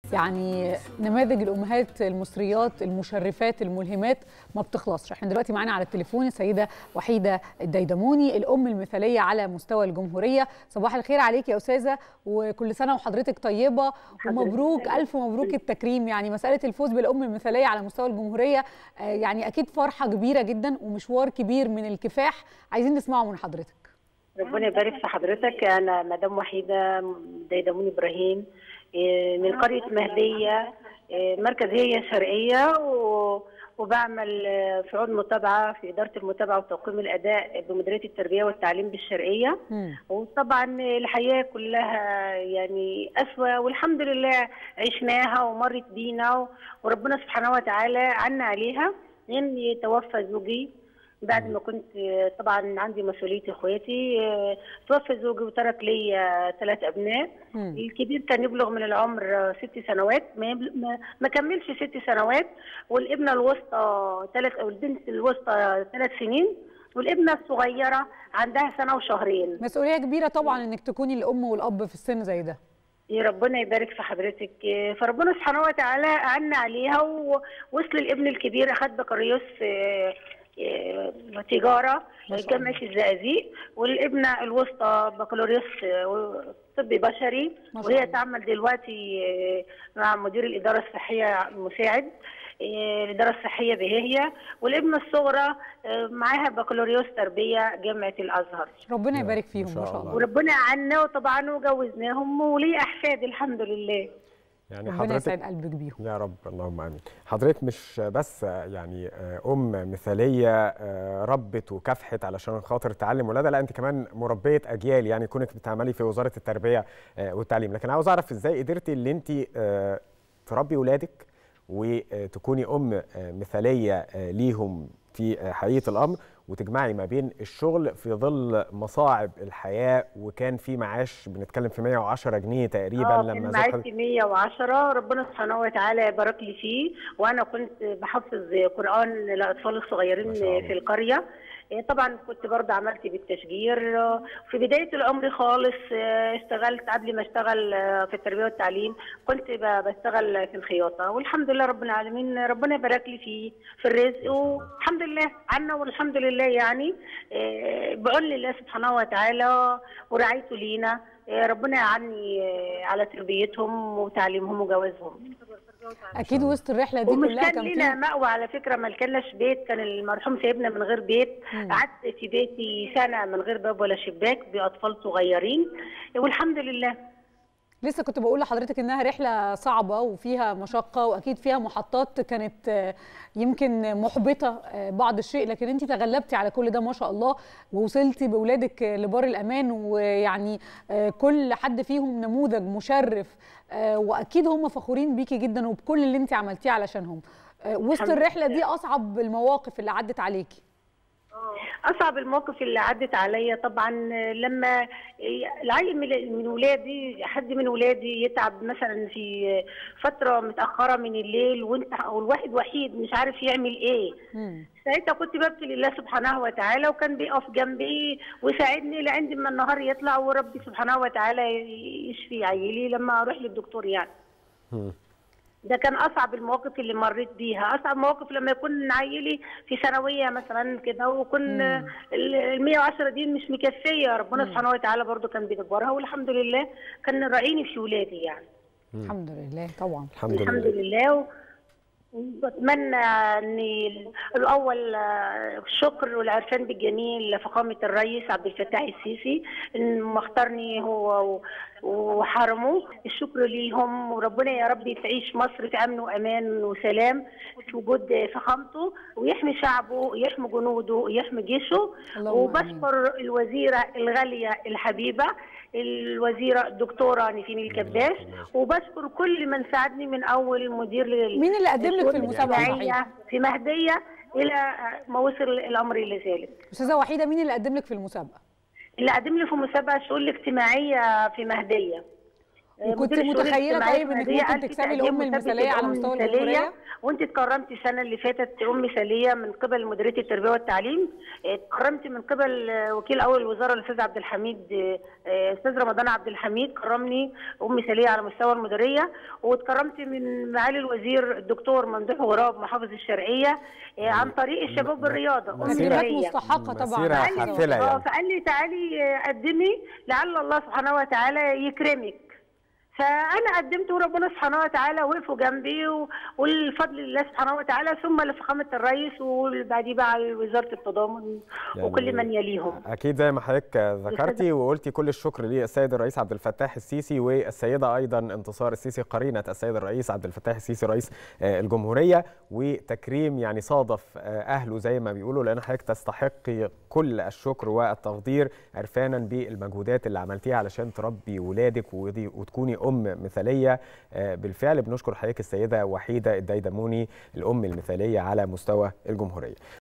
يعني نماذج الامهات المصريات المشرفات الملهمات ما بتخلصش احنا دلوقتي معانا على التليفون السيده وحيده الديدموني الام المثاليه على مستوى الجمهوريه صباح الخير عليك يا استاذه وكل سنه وحضرتك طيبه ومبروك الف مبروك التكريم يعني مساله الفوز بالام المثاليه على مستوى الجمهوريه آه، يعني اكيد فرحه كبيره جدا ومشوار كبير من الكفاح عايزين نسمعه من حضرتك ربنا يبارك في حضرتك انا مدام وحيده ديدمون ابراهيم إيه، من قريه مهديه إيه، مركز هي شرقيه و- وبعمل آه، في عود متابعه في اداره المتابعه وتقييم الاداء بمديريه التربيه والتعليم بالشرقيه مم. وطبعا الحياه كلها يعني اسوأ والحمد لله عشناها ومرت بينا و- وربنا سبحانه وتعالى عنا عليها لان توفى زوجي بعد ما كنت آه، طبعا عندي مسؤوليه اخواتي آه، توفى زوجي وترك لي ثلاث ابناء مم. الكبير كان يبلغ من العمر آه، ست سنوات ما, يبل- ما, ما كملش ست سنوات والابنه الوسطى ثلاث او البنت الوسطى ثلاث سنين والابنه الصغيره عندها سنه وشهرين مسؤوليه كبيره طبعا انك تكوني الام والاب في السن زي ده يا ربنا يبارك في حضرتك آه، فربنا سبحانه وتعالى أعنا عليها ووصل الابن الكبير أخد بكالوريوس آه، آه، تجارة ما شاء الله. جامعة الزقازيق والابنة الوسطى بكالوريوس آه، طب بشري ما شاء وهي الله. تعمل دلوقتي آه، مع مدير الإدارة الصحية مساعد آه، الإدارة الصحية بهي والابنة الصغرى آه، معاها بكالوريوس تربية جامعة الأزهر ربنا يا- يبارك ما فيهم شاء ما شاء الله. الله وربنا عنا وطبعا وجوزناهم ولي أحفاد الحمد لله يعني ربنا يسعد حضرتك قلبك بيهم يا رب اللهم امين حضرتك مش بس يعني ام مثاليه ربت وكافحت علشان خاطر تعلم ولادها لا انت كمان مربيه اجيال يعني كونك بتعملي في وزاره التربيه والتعليم لكن عاوز اعرف ازاي قدرتي ان انت تربي ولادك وتكوني ام مثاليه ليهم في حقيقه الامر وتجمعي ما بين الشغل في ظل مصاعب الحياه وكان في معاش بنتكلم في 110 جنيه تقريبا اه لما كان زاد معايا 110 ربنا سبحانه وتعالى بارك لي فيه وانا كنت بحفظ قران للاطفال الصغيرين ما شاء الله. في القريه إيه طبعا كنت برضه عملت بالتشجير آه، في بدايه العمر خالص آه، اشتغلت قبل ما اشتغل آه، في التربيه والتعليم كنت ب- بشتغل في الخياطه والحمد لله رب العالمين ربنا يبارك لي فيه في الرزق والحمد لله عنا والحمد لله يعني آه، بعون الله سبحانه وتعالى ورعايته لينا آه، ربنا يعني آه، على تربيتهم وتعليمهم وجوازهم اكيد وسط الرحله دي ومش كلها كان كان لنا في مأوى على فكرة ما كانش بيت كان المرحوم سايبنا من غير بيت مم. قعدت في بيتي سنة من غير باب ولا شباك بأطفال صغيرين والحمد لله لسه كنت بقول لحضرتك انها رحله صعبه وفيها مشقه واكيد فيها محطات كانت آه، يمكن محبطه آه، بعض الشيء لكن انت تغلبتي على كل ده ما شاء الله ووصلتي باولادك آه، لبار الامان ويعني آه، كل حد فيهم نموذج مشرف آه، واكيد هم فخورين بيكي جدا وبكل اللي انت عملتيه علشانهم آه، وسط الحمد الرحله دي اصعب المواقف اللي عدت عليكي أصعب الموقف اللي عدت عليا طبعا لما العيل من من ولادي حد من ولادي يتعب مثلا في فترة متأخرة من الليل وانت والواحد وحيد مش عارف يعمل ايه مم. ساعتها كنت ببكي لله سبحانه وتعالى وكان بيقف جنبي ويساعدني لعند ما النهار يطلع وربي سبحانه وتعالى يشفي عيلي لما اروح للدكتور يعني مم. ده كان اصعب المواقف اللي مريت بيها اصعب مواقف لما يكون عيلي في ثانويه مثلا كده وكن مم. ال 110 دي مش مكفيه ربنا سبحانه وتعالى برضو كان بيدبرها والحمد لله كان راعيني في ولادي يعني الحمد لله طبعا الحمد الحمد لله لله و- وبتمنى ان الاول آه، الشكر والعرفان بالجميل لفخامه الرئيس عبد الفتاح السيسي انه اختارني هو و- وحرمه الشكر ليهم وربنا يا رب تعيش مصر في امن وامان وسلام في وجود فخامته ويحمي شعبه ويحمي جنوده ويحمي جيشه اللهم آمين. وبشكر الوزيره الغاليه الحبيبه الوزيره الدكتوره نيفين الكباش وبشكر كل من ساعدني من اول مدير لل- مين اللي قدم لك في المسابقه الاجتماعية صحيح في مهديه الى ما وصل الامر الى ذلك استاذه وحيده مين اللي قدم لك في المسابقه اللي قدم لي في مسابقه شؤون الاجتماعيه في مهديه وكنت مدير الشؤون متخيله الاجتماعية طيب انك المادية ممكن قال في تكسبي تقديم الام مثبت المثاليه على الأم مستوى المثالية، الجمهوريه وانت اتكرمتي السنه اللي فاتت ام مثاليه من قبل مديريه التربيه والتعليم اتكرمت من قبل آه، وكيل اول الوزاره الاستاذ عبد الحميد آه، آه، استاذ رمضان عبد الحميد كرمني ام مثاليه على مستوى المديريه واتكرمت من معالي الوزير الدكتور ممدوح غراب محافظ الشرقيه آه، عن طريق الشباب والرياضه ام مسيرة- تقديرات مثاليه مستحقه طبعا مسيرة على فقال مستوى حافلة لي يعني. اه فقال لي تعالي آه، قدمي لعل الله سبحانه وتعالى يكرمك فانا قدمت وربنا سبحانه وتعالى وقفوا جنبي و- والفضل لله سبحانه وتعالى ثم لفخامه الرئيس وبعديه بقى وزاره التضامن يعني وكل من يليهم اكيد زي ما حضرتك ذكرتي وقلتي كل الشكر للسيد الرئيس عبد الفتاح السيسي والسيده ايضا انتصار السيسي قرينه السيد الرئيس عبد الفتاح السيسي رئيس آه، الجمهوريه وتكريم يعني صادف آه، اهله زي ما بيقولوا لان حضرتك تستحقي كل الشكر والتقدير عرفانا بالمجهودات اللي عملتيها علشان تربي ولادك ودي- وتكوني ام مثاليه آه، بالفعل بنشكر حضرتك السيده وحيده الديدموني الام المثاليه على مستوى الجمهوريه